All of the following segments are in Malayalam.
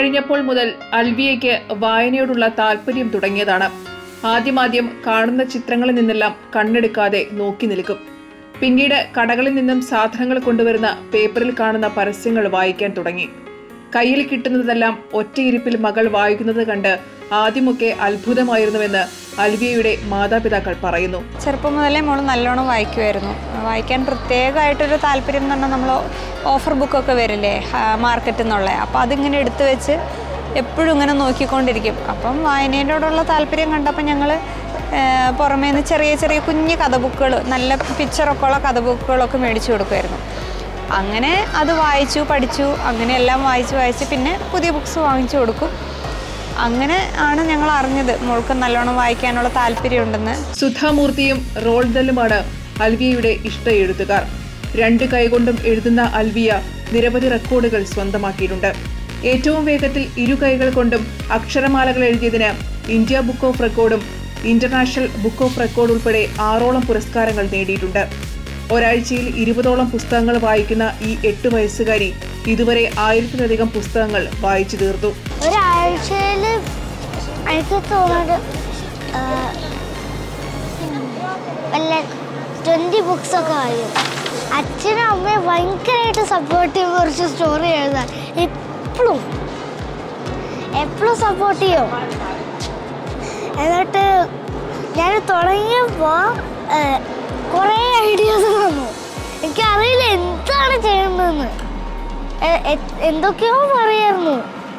കഴിഞ്ഞപ്പോൾ മുതൽ അൽവിയയ്ക്ക് വായനയോടുള്ള താല്പര്യം തുടങ്ങിയതാണ് ആദ്യമാദ്യം കാണുന്ന ചിത്രങ്ങളിൽ നിന്നെല്ലാം കണ്ണെടുക്കാതെ നോക്കി നിൽക്കും പിന്നീട് കടകളിൽ നിന്നും സാധനങ്ങൾ കൊണ്ടുവരുന്ന പേപ്പറിൽ കാണുന്ന പരസ്യങ്ങൾ വായിക്കാൻ തുടങ്ങി കയ്യിൽ കിട്ടുന്നതെല്ലാം ഒറ്റയിരിപ്പിൽ മകൾ വായിക്കുന്നത് കണ്ട് ആദ്യമൊക്കെ അത്ഭുതമായിരുന്നുവെന്ന് അൽവിയയുടെ മാതാപിതാക്കൾ പറയുന്നു ചെറുപ്പം മുതലേ മോൾ നല്ലോണം വായിക്കുമായിരുന്നു വായിക്കാൻ പ്രത്യേകമായിട്ടൊരു താല്പര്യം എന്ന് പറഞ്ഞാൽ നമ്മൾ ഓഫർ ബുക്കൊക്കെ വരില്ലേ മാർക്കറ്റിൽ നിന്നുള്ള അപ്പോൾ അതിങ്ങനെ എടുത്തു വെച്ച് എപ്പോഴും ഇങ്ങനെ നോക്കിക്കൊണ്ടിരിക്കും അപ്പം വായനയോടുള്ള താല്പര്യം കണ്ടപ്പോൾ ഞങ്ങൾ പുറമേ നിന്ന് ചെറിയ ചെറിയ കുഞ്ഞു കഥ ബുക്കുകൾ നല്ല പിക്ചറൊക്കെ ഉള്ള കഥ ബുക്കുകളൊക്കെ മേടിച്ചു കൊടുക്കുമായിരുന്നു അങ്ങനെ അത് വായിച്ചു പഠിച്ചു അങ്ങനെ എല്ലാം വായിച്ച് വായിച്ച് പിന്നെ പുതിയ ബുക്സ് വാങ്ങിച്ചു കൊടുക്കും അങ്ങനെ ആണ് ഞങ്ങൾ അറിഞ്ഞത് മോൾക്ക് നല്ലോണം വായിക്കാനുള്ള താല്പര്യമുണ്ടെന്ന് സുധാമൂർത്തിയും റോൾദലുമാണ് അൽവിയയുടെ ഇഷ്ട എഴുത്തുകാർ രണ്ട് കൈകൊണ്ടും എഴുതുന്ന അൽവിയ നിരവധി റെക്കോർഡുകൾ സ്വന്തമാക്കിയിട്ടുണ്ട് ഏറ്റവും വേഗത്തിൽ ഇരു കൈകൾ കൊണ്ടും അക്ഷരമാലകൾ എഴുതിയതിന് ഇന്ത്യ ബുക്ക് ഓഫ് റെക്കോർഡും ഇന്റർനാഷണൽ ബുക്ക് ഓഫ് റെക്കോർഡ് ഉൾപ്പെടെ ആറോളം പുരസ്കാരങ്ങൾ നേടിയിട്ടുണ്ട് ഒരാഴ്ചയിൽ ഇരുപതോളം പുസ്തകങ്ങൾ വായിക്കുന്ന ഈ എട്ട് വയസ്സുകാരി ഇതുവരെ ആയിരത്തിലധികം പുസ്തകങ്ങൾ വായിച്ചു തീർത്തു ഒരാഴ്ചയിൽ എനിക്ക് തോന്നുന്നത് ആ, വല്ല ട്വൻറ്റി ബുക്സൊക്കെ വായിക്കും അച്ഛനും അമ്മയും ഭയങ്കരമായിട്ട് സപ്പോർട്ട് ചെയ്യും കുറച്ച് സ്റ്റോറി എഴുതാൻ എപ്പോഴും എപ്പോഴും സപ്പോർട്ട് ചെയ്യും എന്നിട്ട് ഞാൻ തുടങ്ങിയപ്പോൾ കുറേ ഐഡിയാസ് തന്നു എനിക്കറിയില്ല എന്താണ് ചെയ്യേണ്ടതെന്ന് എ- എ- എന്തൊക്കെയോ പറയായിരുന്നു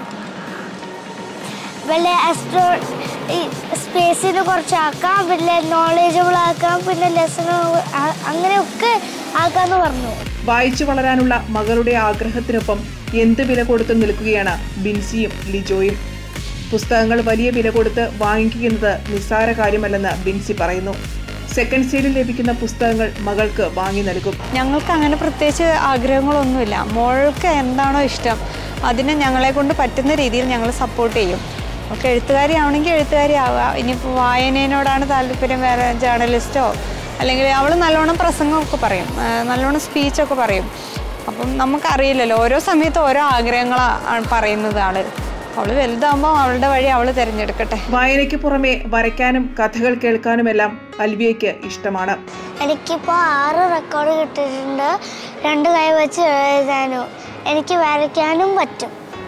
വല്ല ആസ്ട്രോ ഈ സ്പേസിന് കുറച്ചാക്കാം പിന്നെ നോളേജബിൾ ആക്കാം പിന്നെ ലെസൺ അങ്ങനെയൊക്കെ ആക്കാന്ന് പറഞ്ഞു വായിച്ചു വളരാനുള്ള മകളുടെ ആഗ്രഹത്തിനൊപ്പം എന്ത് വില കൊടുത്തും നിൽക്കുകയാണ് ബിൻസിയും ലിജോയും പുസ്തകങ്ങൾ വലിയ വില കൊടുത്ത് വാങ്ങിക്കുന്നത് നിസ്സാര കാര്യമല്ലെന്ന് ബിൻസി പറയുന്നു സെക്കൻഡ് സൈഡിൽ ലഭിക്കുന്ന പുസ്തകങ്ങൾ മകൾക്ക് വാങ്ങി നൽകും ഞങ്ങൾക്ക് അങ്ങനെ പ്രത്യേകിച്ച് ആഗ്രഹങ്ങളൊന്നുമില്ല മോൾക്ക് എന്താണോ ഇഷ്ടം അതിനെ ഞങ്ങളെ കൊണ്ട് പറ്റുന്ന രീതിയിൽ ഞങ്ങൾ സപ്പോർട്ട് ചെയ്യും ഒക്കെ എഴുത്തുകാരി ആവണമെങ്കിൽ എഴുത്തുകാരി ആവുക ഇനിയിപ്പോൾ വായനയോടാണ് താല്പര്യം വേറെ ജേർണലിസ്റ്റോ അല്ലെങ്കിൽ അവൾ നല്ലോണം പ്രസംഗമൊക്കെ പറയും ആ, നല്ലോണം സ്പീച്ചൊക്കെ പറയും അപ്പം നമുക്കറിയില്ലല്ലോ ഓരോ സമയത്ത് ഓരോ ആഗ്രഹങ്ങളാണ് പറയുന്നത് ആള് അവൾ വലുതാകുമ്പോൾ അവളുടെ വഴി അവൾ തിരഞ്ഞെടുക്കട്ടെ വായനയ്ക്ക് പുറമെ വരയ്ക്കാനും കഥകൾ കേൾക്കാനുമെല്ലാം അൽവിയയ്ക്ക് ഇഷ്ടമാണ് എനിക്കിപ്പോൾ ആറ് റെക്കോർഡ് കിട്ടിയിട്ടുണ്ട് രണ്ട് കൈ വെച്ച് എഴുതാനും എനിക്ക് വരയ്ക്കാനും പറ്റും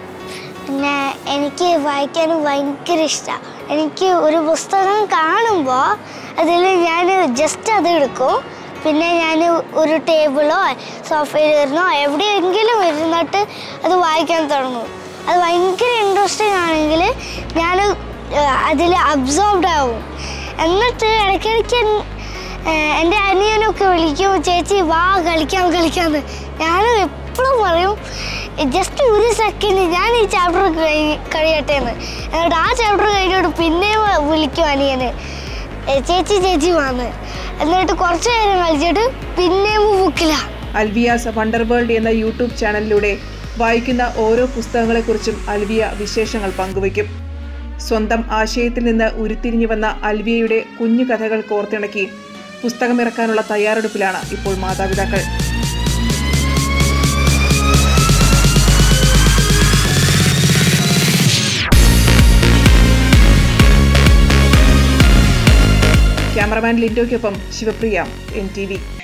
പിന്നെ എനിക്ക് വായിക്കാനും ഭയങ്കര ഇഷ്ടമാണ് എനിക്ക് ഒരു പുസ്തകം കാണുമ്പോൾ അതിൽ ഞാൻ ജസ്റ്റ് അത് എടുക്കും പിന്നെ ഞാൻ ഒരു ടേബിളോ സോഫയിൽ ഇരുന്നോ എവിടെയെങ്കിലും ഇരുന്നിട്ട് അത് വായിക്കാൻ തുടങ്ങും അത് ഭയങ്കര ഇൻട്രസ്റ്റിംഗ് ആണെങ്കിൽ ഞാൻ അതിൽ അബ്സോർബ്ഡ് ആവും എന്നിട്ട് ഇടയ്ക്കിടയ്ക്ക് ഏഹ് എൻ്റെ അനിയനൊക്കെ വിളിക്കും ചേച്ചി വാ കളിക്കാം കളിക്കാന്ന് ഞാനും എപ്പോഴും പറയും ജസ്റ്റ് ഒരു സെക്കൻഡ് ഞാൻ ഈ ചാപ്റ്റർ കഴിയട്ടെ എന്ന് എന്നിട്ട് ആ ചാപ്റ്റർ കഴിഞ്ഞിട്ട് പിന്നെയും വിളിക്കും അനിയന് ഏഹ് ചേച്ചി ചേച്ചി വാന്ന് എന്നിട്ട് കുറച്ച് നേരം കളിച്ചിട്ട് പിന്നെയും ബുക്കിലാണ് അൽവിയാസ് വണ്ടർ വേൾഡ് എന്ന യൂട്യൂബ് ചാനലിലൂടെ വായിക്കുന്ന ഓരോ പുസ്തകങ്ങളെക്കുറിച്ചും അൽവിയ വിശേഷങ്ങൾ പങ്കുവയ്ക്കും സ്വന്തം ആശയത്തിൽ നിന്ന് ഉരുത്തിരിഞ്ഞു വന്ന അൽവിയയുടെ കുഞ്ഞു കഥകൾ കോർത്തിണക്കി പുസ്തകമിറക്കാനുള്ള തയ്യാറെടുപ്പിലാണ് ഇപ്പോൾ മാതാപിതാക്കൾ ക്യാമറമാൻ ലിൻഡോയ്ക്കൊപ്പം ശിവപ്രിയ എൻ ടി വി